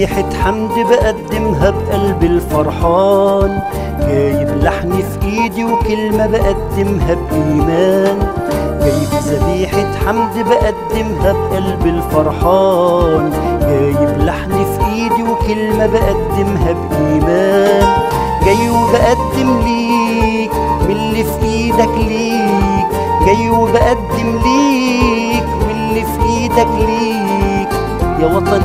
ذبيحة حمد بقدمها بقلب الفرحان جايب لحن في ايدي وكلمة بقدمها بإيمان جايب ذبيحة حمد بقدمها بقلب الفرحان جايب لحن في ايدي وكلمة بقدمها بإيمان جاي وبقدم ليك من اللي في ايدك ليك جاي وبقدم ليك من اللي في ايدك ليك يا وطن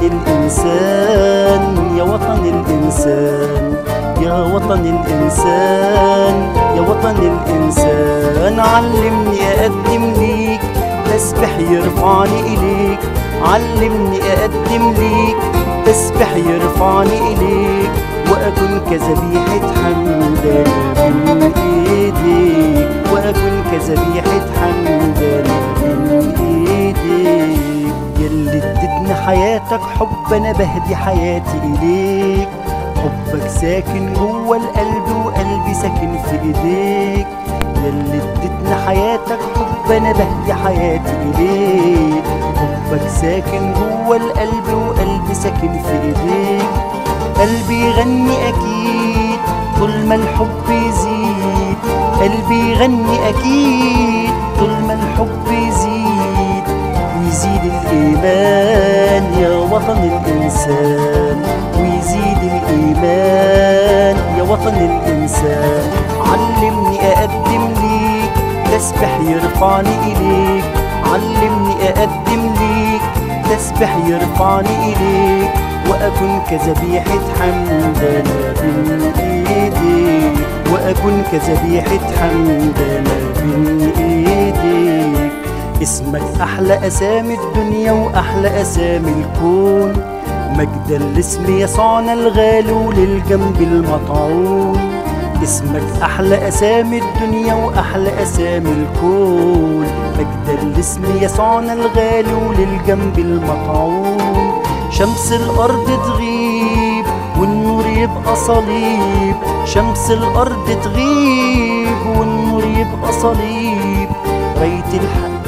الإنسان يا وطن الإنسان يا وطن الإنسان يا وطن الإنسان علمني أقدم ليك تسبح يرفعني إليك علمني أقدم ليك تسبح يرفعني إليك وأكون كذبيحة حمدان بين إيديك وأكون كذبيحة حمدان بين إيديك يلي اديتني حياتك حب أنا بهدي حياتي إليك حبك ساكن جوه القلب وقلبي ساكن في ايديك يلي اديتني حياتك حب انا بهدي حياتي اليك حبك ساكن جوه القلب وقلبي ساكن في ايديك قلبي يغني اكيد طول ما الحب يزيد قلبي يغني اكيد طول ما الحب يزيد ويزيد الايمان يا وطن الانسان ويزيد الإيمان يا وطن الإنسان علمني أقدم ليك تسبح يرفعني إليك علمني أقدم ليك تسبح يرفعني إليك وأكون كذبيحة حمدنا بين إيديك وأكون كذبيحة حمدنا بين إيديك اسمك أحلى أسامي الدنيا وأحلى أسامي الكون مجدا لاسم يسوعنا الغالي وللجنب المطعون اسمك أحلى أسامي الدنيا وأحلى أسامي الكون مجدا لاسم يسوعنا الغالي وللجنب المطعون شمس الأرض تغيب والنور يبقى صليب شمس الأرض تغيب والنور يبقى صليب راية الحق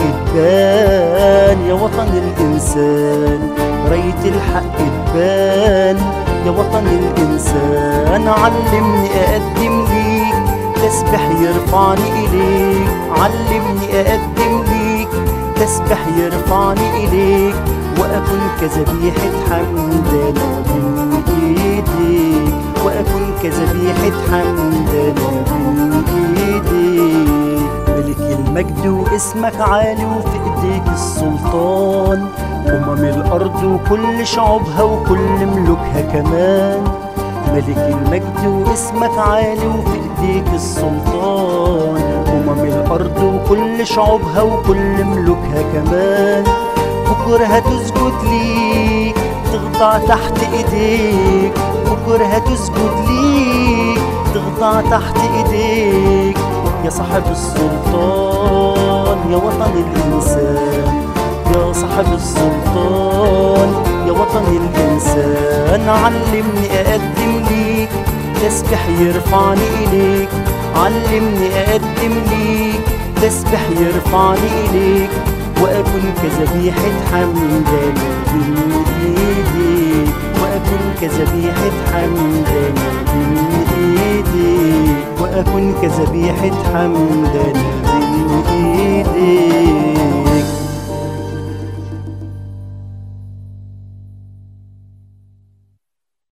تبان يا وطن الإنسان راية الحق تبان يا وطن الإنسان علمني أقدم ليك تسبح يرفعني إليك علمني أقدم ليك تسبح يرفعني إليك وأكون كذبيحة حمدنا من إيديك وأكون كذبيحة حمدنا من إيديك ملك المجد واسمك عالي وفي ايديك السلطان أمم الأرض وكل شعوبها وكل ملوكها كمان ملك المجد واسمك عالي وفي ايديك السلطان أمم الأرض وكل شعوبها وكل ملوكها كمان بكرة هتسجد ليك تخضع تحت ايديك بكرة هتسجد ليك تخضع تحت ايديك يا صاحب السلطان يا وطن الإنسان يا صاحب السلطان يا وطن الإنسان علمني أقدم ليك تسبح يرفعني إليك علمني أقدم ليك تسبح يرفعني إليك وأكون كذبيحة حمدنا بين إيديك وأكون كذبيحة حمدنا بين إيديك وأكون كذبيحة حمدنا بين